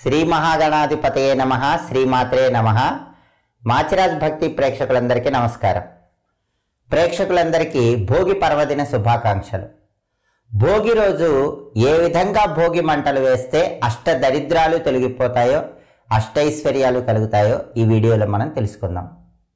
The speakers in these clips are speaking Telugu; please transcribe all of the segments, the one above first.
శ్రీ మహాగణాధిపతయే నమ శ్రీమాత్రే నమ మాచిరాజ్ భక్తి ప్రేక్షకులందరికీ నమస్కారం ప్రేక్షకులందరికీ భోగి పర్వదిన శుభాకాంక్షలు భోగి రోజు ఏ విధంగా భోగి మంటలు వేస్తే అష్ట దరిద్రాలు తొలగిపోతాయో అష్టైశ్వర్యాలు కలుగుతాయో ఈ వీడియోలో మనం తెలుసుకుందాం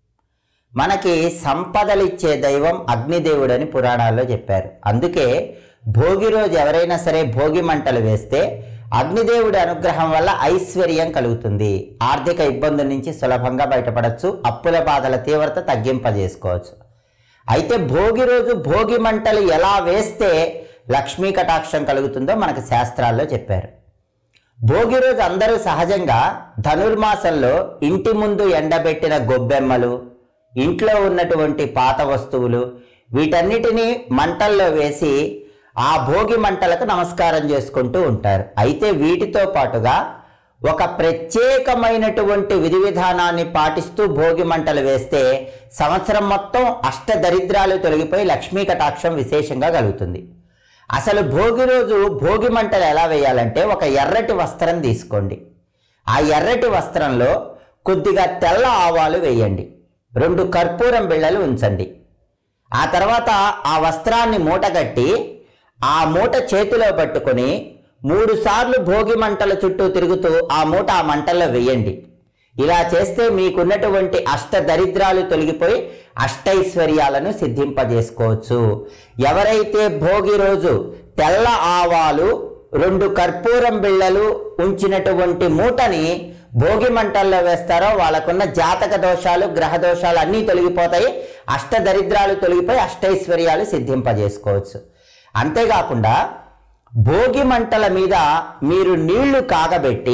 మనకి సంపదలిచ్చే దైవం అగ్నిదేవుడని పురాణాల్లో చెప్పారు అందుకే భోగి రోజు ఎవరైనా సరే భోగి మంటలు వేస్తే అగ్నిదేవుడి అనుగ్రహం వల్ల ఐశ్వర్యం కలుగుతుంది ఆర్థిక ఇబ్బందుల నుంచి సులభంగా బయటపడచ్చు అప్పుల బాధల తీవ్రత తగ్గింపజేసుకోవచ్చు అయితే భోగి రోజు భోగి మంటలు ఎలా వేస్తే లక్ష్మీ కటాక్షం కలుగుతుందో మనకు శాస్త్రాల్లో చెప్పారు భోగి రోజు అందరూ సహజంగా ధనుర్మాసంలో ఇంటి ముందు ఎండబెట్టిన గొబ్బెమ్మలు ఇంట్లో ఉన్నటువంటి పాత వస్తువులు వీటన్నిటినీ మంటల్లో వేసి ఆ భోగి మంటలకు నమస్కారం చేసుకుంటూ ఉంటారు అయితే వీటితో పాటుగా ఒక ప్రత్యేకమైనటువంటి విధి విధానాన్ని పాటిస్తూ భోగి మంటలు వేస్తే సంవత్సరం మొత్తం అష్ట దరిద్రాలు తొలగిపోయి లక్ష్మీ కటాక్షం విశేషంగా కలుగుతుంది అసలు భోగి రోజు భోగి మంటలు ఎలా వేయాలంటే ఒక ఎర్రటి వస్త్రం తీసుకోండి ఆ ఎర్రటి వస్త్రంలో కొద్దిగా తెల్ల ఆవాలు వేయండి రెండు కర్పూరం బిళ్ళలు ఉంచండి ఆ తర్వాత ఆ వస్త్రాన్ని మూటగట్టి ఆ మూట చేతిలో పట్టుకొని మూడు సార్లు భోగి మంటల చుట్టూ తిరుగుతూ ఆ మూట ఆ మంటల్లో వేయండి ఇలా చేస్తే మీకున్నటువంటి అష్ట దరిద్రాలు తొలగిపోయి అష్టైశ్వర్యాలను సిద్ధింపజేసుకోవచ్చు ఎవరైతే భోగి రోజు తెల్ల ఆవాలు రెండు కర్పూరం బిళ్ళలు ఉంచినటువంటి మూటని భోగి మంటల్లో వేస్తారో వాళ్ళకున్న జాతక దోషాలు గ్రహ దోషాలు అన్నీ తొలగిపోతాయి అష్ట దరిద్రాలు తొలగిపోయి అష్టైశ్వర్యాలు సిద్ధింపజేసుకోవచ్చు అంతేకాకుండా భోగి మంటల మీద మీరు నీళ్లు కాగబెట్టి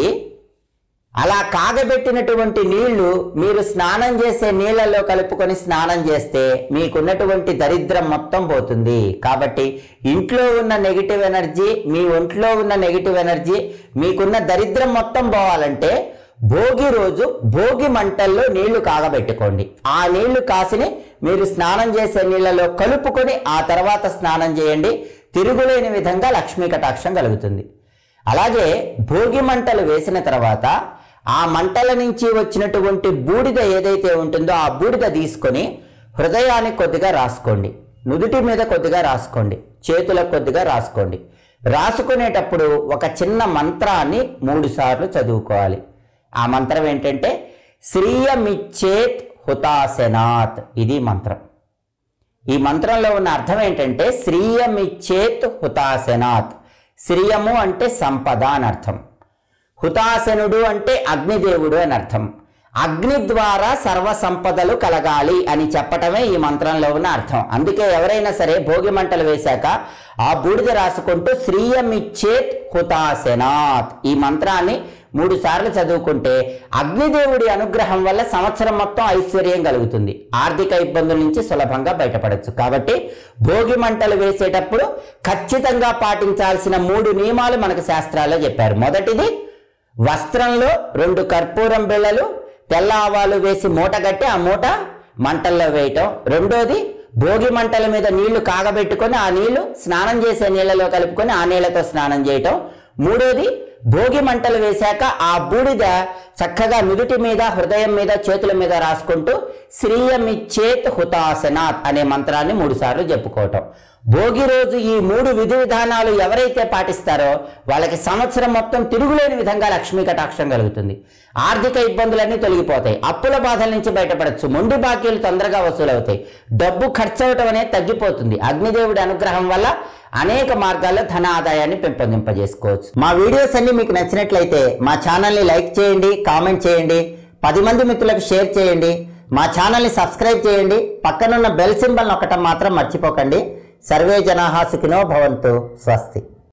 అలా కాగబెట్టినటువంటి నీళ్లు మీరు స్నానం చేసే నీళ్లలో కలుపుకొని స్నానం చేస్తే మీకున్నటువంటి దరిద్రం మొత్తం పోతుంది కాబట్టి ఇంట్లో ఉన్న నెగిటివ్ ఎనర్జీ మీ ఒంట్లో ఉన్న నెగిటివ్ ఎనర్జీ మీకున్న దరిద్రం మొత్తం పోవాలంటే భోగి రోజు భోగి మంటల్లో నీళ్లు కాగబెట్టుకోండి ఆ నీళ్లు కాసిని మీరు స్నానం చేసే నీళ్లలో కలుపుకొని ఆ తర్వాత స్నానం చేయండి తిరుగులేని విధంగా లక్ష్మీ కటాక్షం కలుగుతుంది అలాగే భోగి మంటలు వేసిన తర్వాత ఆ మంటల నుంచి వచ్చినటువంటి బూడిద ఏదైతే ఉంటుందో ఆ బూడిద తీసుకొని హృదయానికి కొద్దిగా రాసుకోండి నుదుటి మీద కొద్దిగా రాసుకోండి చేతులకు కొద్దిగా రాసుకోండి రాసుకునేటప్పుడు ఒక చిన్న మంత్రాన్ని మూడు సార్లు చదువుకోవాలి ఆ మంత్రం ఏంటంటే శ్రీయమిచ్చేత్ హుతాసనాత్ ఇది మంత్రం ఈ మంత్రంలో ఉన్న అర్థం ఏంటంటే శ్రీయమిచ్చేత్ హుతాసనాత్ శ్రీయము అంటే సంపద అని అర్థం హుతాసనుడు అంటే అగ్నిదేవుడు అని అర్థం అగ్ని ద్వారా సర్వ సంపదలు కలగాలి అని చెప్పటమే ఈ మంత్రంలో ఉన్న అర్థం అందుకే ఎవరైనా సరే భోగి మంటలు వేశాక ఆ బూడిద రాసుకుంటూ శ్రీయమిచ్చేత్ హుతాసనాత్ ఈ మంత్రాన్ని మూడు సార్లు చదువుకుంటే అగ్నిదేవుడి అనుగ్రహం వల్ల సంవత్సరం మొత్తం ఐశ్వర్యం కలుగుతుంది ఆర్థిక ఇబ్బందుల నుంచి సులభంగా బయటపడచ్చు కాబట్టి భోగి మంటలు వేసేటప్పుడు ఖచ్చితంగా పాటించాల్సిన మూడు నియమాలు మనకు శాస్త్రాల్లో చెప్పారు మొదటిది వస్త్రంలో రెండు కర్పూరం బిళ్ళలు తెల్ల ఆవాలు వేసి మూట కట్టి ఆ మూట మంటల్లో వేయటం రెండోది భోగి మంటల మీద నీళ్లు కాగబెట్టుకొని ఆ నీళ్లు స్నానం చేసే నీళ్ళలో కలుపుకొని ఆ నీళ్లతో స్నానం చేయటం మూడోది భోగి మంటలు వేశాక ఆ బూడిద చక్కగా నుదుటి మీద హృదయం మీద చేతుల మీద రాసుకుంటూ శ్రీయమిచ్చేత్ హుతాసనాత్ అనే మంత్రాన్ని మూడు సార్లు చెప్పుకోవటం భోగి రోజు ఈ మూడు విధి విధానాలు ఎవరైతే పాటిస్తారో వాళ్ళకి సంవత్సరం మొత్తం తిరుగులేని విధంగా లక్ష్మీ కటాక్షం కలుగుతుంది ఆర్థిక ఇబ్బందులన్నీ తొలగిపోతాయి అప్పుల బాధల నుంచి బయటపడచ్చు మొండి బాకీలు తొందరగా వసూలవుతాయి డబ్బు ఖర్చు అవటం అనేది తగ్గిపోతుంది అగ్నిదేవుడి అనుగ్రహం వల్ల అనేక మార్గాల్లో ధన ఆదాయాన్ని పెంపొందింపజేసుకోవచ్చు మా వీడియోస్ అన్ని మీకు నచ్చినట్లయితే మా ఛానల్ని లైక్ చేయండి కామెంట్ చేయండి పది మంది మిత్రులకు షేర్ చేయండి మా ఛానల్ని సబ్స్క్రైబ్ చేయండి పక్కనున్న బెల్ సింబల్ నొక్కటం మాత్రం మర్చిపోకండి సర్వే జనాహా సుఖినో భవంతు స్వస్తి